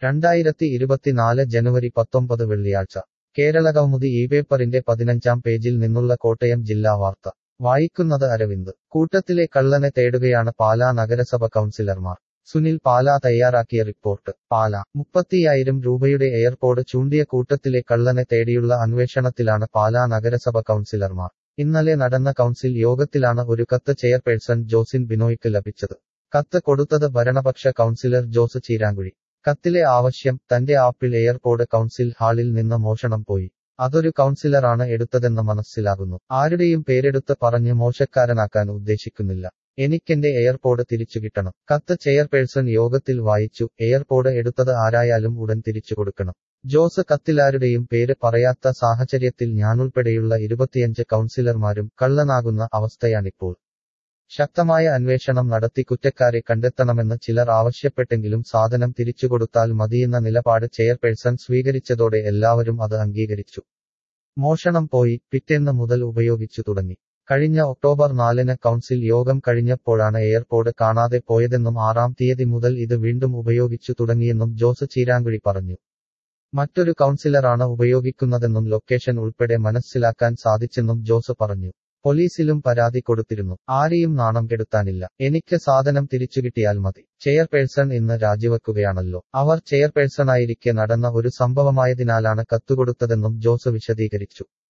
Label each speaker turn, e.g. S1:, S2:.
S1: രണ്ടായിരത്തി ഇരുപത്തിനാല് ജനുവരി പത്തൊമ്പത് വെള്ളിയാഴ്ച കേരളകൗമുദി ഈ പേപ്പറിന്റെ പതിനഞ്ചാം പേജിൽ നിന്നുള്ള കോട്ടയം ജില്ലാ വാർത്ത വായിക്കുന്നത് അരവിന്ദ് കൂട്ടത്തിലെ കള്ളനെ തേടുകയാണ് പാലാ നഗരസഭ കൗൺസിലർമാർ സുനിൽ പാലാ തയ്യാറാക്കിയ റിപ്പോർട്ട് പാലാ മുപ്പത്തിയായിരം രൂപയുടെ എയർപോർട്ട് ചൂണ്ടിയ കൂട്ടത്തിലെ കള്ളനെ തേടിയുള്ള അന്വേഷണത്തിലാണ് പാലാ നഗരസഭ കൗൺസിലർമാർ ഇന്നലെ നടന്ന കൗൺസിൽ യോഗത്തിലാണ് ഒരു കത്ത് ചെയർപേഴ്സൺ ജോസിൻ ബിനോയ്ക്ക് ലഭിച്ചത് കത്ത് കൊടുത്തത് ഭരണപക്ഷ കൗൺസിലർ ജോസ് ചീരാങ്കുഴി കത്തിലെ ആവശ്യം തന്റെ ആപ്പിൾ എയർപോർട്ട് കൗൺസിൽ ഹാളിൽ നിന്ന് മോഷണം പോയി അതൊരു കൗൺസിലറാണ് എടുത്തതെന്ന് മനസ്സിലാകുന്നു ആരുടെയും പേരെടുത്ത് പറഞ്ഞ് മോശക്കാരനാക്കാൻ ഉദ്ദേശിക്കുന്നില്ല എനിക്കെന്റെ എയർപോർട്ട് തിരിച്ചു കിട്ടണം കത്ത് ചെയർപേഴ്സൺ യോഗത്തിൽ വായിച്ചു എയർപോർട്ട് എടുത്തത് ആരായാലും ഉടൻ തിരിച്ചു കൊടുക്കണം ജോസ് കത്തിലാരുടെയും പേര് പറയാത്ത സാഹചര്യത്തിൽ ഞാനുൾപ്പെടെയുള്ള ഇരുപത്തിയഞ്ച് കൗൺസിലർമാരും കള്ളനാകുന്ന അവസ്ഥയാണിപ്പോൾ ശക്തമായ അന്വേഷണം നടത്തി കുറ്റക്കാരെ കണ്ടെത്തണമെന്ന് ചിലർ ആവശ്യപ്പെട്ടെങ്കിലും സാധനം തിരിച്ചുകൊടുത്താൽ മതിയെന്ന നിലപാട് ചെയർപേഴ്സൺ സ്വീകരിച്ചതോടെ എല്ലാവരും അത് അംഗീകരിച്ചു മോഷണം പോയി പിറ്റേന്ന് മുതൽ ഉപയോഗിച്ചു തുടങ്ങി കഴിഞ്ഞ ഒക്ടോബർ നാലിന് കൗൺസിൽ യോഗം കഴിഞ്ഞപ്പോഴാണ് എയർപോർട്ട് കാണാതെ പോയതെന്നും ആറാം തീയതി മുതൽ ഇത് വീണ്ടും ഉപയോഗിച്ചു തുടങ്ങിയെന്നും ജോസ് ചീരാങ്കുഴി പറഞ്ഞു മറ്റൊരു കൗൺസിലറാണ് ഉപയോഗിക്കുന്നതെന്നും ലൊക്കേഷൻ ഉൾപ്പെടെ മനസ്സിലാക്കാൻ സാധിച്ചെന്നും ജോസ് പറഞ്ഞു പോലീസിലും പരാതി കൊടുത്തിരുന്നു ആരെയും നാണം കെടുത്താനില്ല എനിക്ക് സാധനം തിരിച്ചു കിട്ടിയാൽ മതി ചെയർപേഴ്സൺ ഇന്ന് രാജിവെക്കുകയാണല്ലോ അവർ ചെയർപേഴ്സണായിരിക്കെ നടന്ന ഒരു സംഭവമായതിനാലാണ് കത്തുകൊടുത്തതെന്നും ജോസ് വിശദീകരിച്ചു